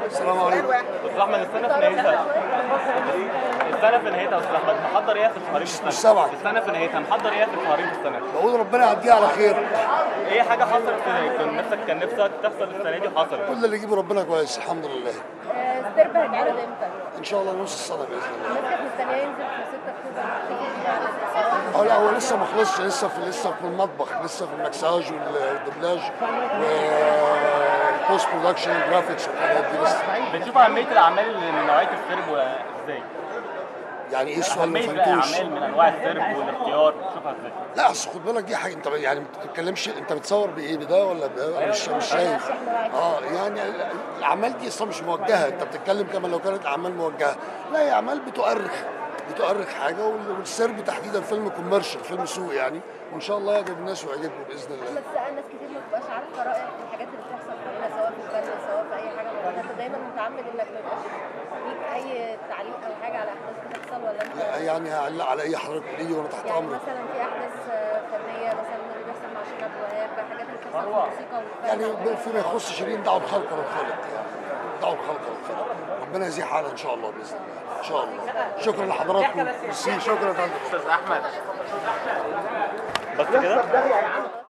السلام عليكم استاذ احمد السنه في نهايتها السنه في نهايتها يا استاذ احمد محضر ايه في شهرين السنه مش سامعك. السنه في نهايتها محضر ايه في شهرين السنه بقول ربنا يعديها على خير ايه حاجه حصلت في كان نفسك كان نفسك تحصل السنه دي حصلت كل اللي يجيبه ربنا كويس الحمد لله ستيرب هيتعرض امتى؟ ان شاء الله نص السنه باذن الله الناس كانت مستنيه ينزل في 6 اكتوبر اه لا هو لسه ما خلصش لسه في لسه في المطبخ لسه في المكساج والدبلاج والبوست برودكشن والجرافيكس والحاجات دي لسه بتشوف اهميه الاعمال اللي من نوعيه السرب ولا ازاي؟ يعني ايه السؤال ما اهميه فهمتوش الاعمال من انواع السرب والاختيار بتشوفها ازاي؟ لا اصل خد بالك دي حاجه انت يعني ما بتتكلمش انت بتصور بايه بده ولا بده أنا مش مش شايف اه يعني الاعمال دي اصلا مش موجهه انت بتتكلم كما لو كانت اعمال موجهه لا هي اعمال بتؤرخ بتؤرخ حاجه وال- والسرب تحديدا فيلم كوميرشال فيلم سوق يعني وان شاء الله يعجب الناس ويعجبكم باذن الله بس ناس كتير ما بتبقاش عارفه رايك في الحاجات اللي بتحصل حوالينا سواء في الفن سواء في اي حاجه معينه انت دايما متعمد انك ما يبقاش ليك اي تعليق او حاجه على احداث بتحصل ولا انت لا يعني هعلق على اي حضرتك قولي لي وانا تحت يعني امرك مثلا في احداث آه، فنيه مثلا اللي بيحصل مع شيرين عبد الوهاب حاجات اللي بتحصل في مروة. الموسيقى والفن يعني أو كده. فيما يخص شيرين دعوا الخلق للخالق يعني دعوا الخلق للخالق ربنا يزيح حالها ان شاء الله باذن الله ان شاء الله شكرا لحضراتكم ميرسي شكرا يا فندم استاذ احمد بس كده